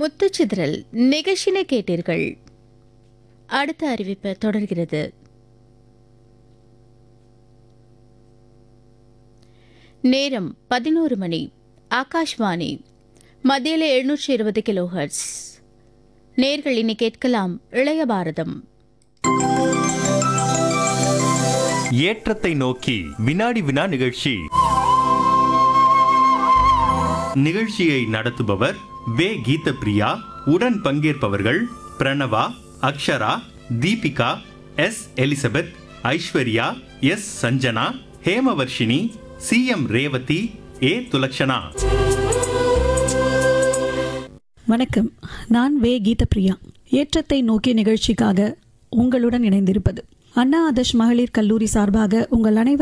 முத்துச்சிதறல் நிகழ்ச்சினை கேட்டீர்கள் அடுத்த அறிவிப்பு தொடர்கிறது நேரம் பதினோரு மணி ஆகாஷ்வாணி மத்தியில எழுநூற்றி இருபது கிலோ ஹெர்ட்ஸ் நேர்கள் இனி கேட்கலாம் இளைய பாரதம் ஏற்றத்தை நோக்கி வினாடி வினா நிகழ்ச்சி நிகழ்ச்சியை நடத்துபவர் வே கீதப்பிரியா உடன் பங்கேற்பவர்கள் Pranava Akshara Deepika S Elizabeth Aishwarya S Sanjana Hemavarshini C M Revathi A Thulakshana வணக்கம் நான் வே கீதப்பிரியா ஏற்றத்தை நோக்கிய நிகழ்ச்சிக்காக உங்களுடன் இணைந்திருப்பது அண்ணா ஆதர்ஷ் மகளிர் கல்லூரி சார்பாக உங்கள் அனைவரும்